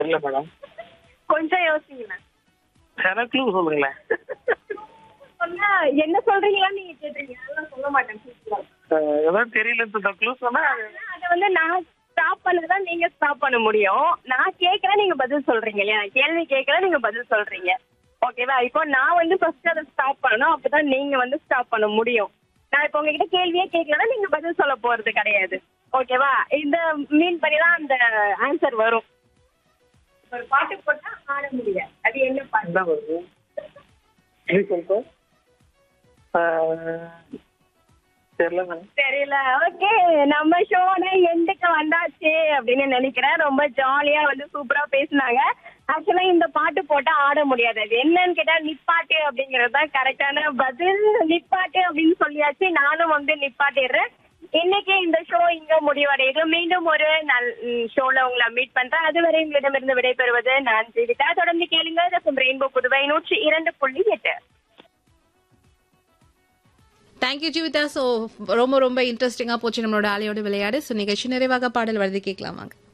இல்ல மேடம் கொஞ்சம் யோசிங்களேன் வேற க்ளூ சொல்லுங்களேன் சொன்னா என்ன சொல்றீங்களான்னு நீங்க கேட்டீங்க அதெல்லாம் சொல்ல மாட்டேன் அஹ், ஏதாவது தெரியல க்ளூ சொன்னா அது- அதை வந்து நான் ஸ்டாப் பண்ணதான் நீங்க ஸ்டாப் பண்ண முடியும் நான் கேட்கறேன் நீங்க பதில் சொல்றீங்க இல்லையா நான் கேள்வி கேட்கறேன் நீங்க பதில் சொல்றீங்க ஓகேவா இப்போ நான் வந்து ஃபர்ஸ்ட் அதை ஸ்டாப் பண்ணணும் அப்பதான் நீங்க வந்து ஸ்டாப் பண்ண முடியும் நான் இப்போ உங்ககிட்ட கேள்வியே கேட்கலன்னா நீங்க பதில் சொல்ல போறது கிடையாது ஓகேவா இந்த மீன் பண்ணி தான் அந்த ஆன்சர் வரும் ஒரு பாட்டு போட்டா ஆட முடியாது அது என்ன பாட்டு என்ன வருது எப்படி சொல்றேன் தெரியல மேடம் தெரியல ஓகே நம்ம ஷோல எண்டுக்கு வந்தாச்சு அப்படின்னு நினைக்கிறேன் ரொம்ப ஜாலியா வந்து சூப்பரா பேசினாங்க ஆக்சுவலா இந்த பாட்டு போட்டா ஆட முடியாது அது என்னன்னு கேட்டா நிப்பாட்டு அப்படிங்கறது தான் கரெக்டான பதில் நிப்பாட்டு அப்படின்னு சொல்லியாச்சு நானும் வந்து நிப்பாட்டிடுறேன் இன்னைக்கு இந்த ஷோ இங்க முடிவடையுது மீண்டும் ஒரு நல் ஷோல உங்களை மீட் பண்றேன் அதுவரை உங்களிடமிருந்து விடைபெறுவது நான் ஜீவிதா தொடர்ந்து கேளுங்க ரெயின்போ புதுவை நூற்றி இரண்டு புள்ளி எட்டு தேங்க்யூ ஜீவிதா ஸோ ரொம்ப ரொம்ப இன்ட்ரெஸ்டிங்காக போச்சு நம்மளோட ஆலையோட விளையாடு ஸோ நிகழ்ச்சி நிறைவாக பாடல் வருது கேட்கலாம் வாங்க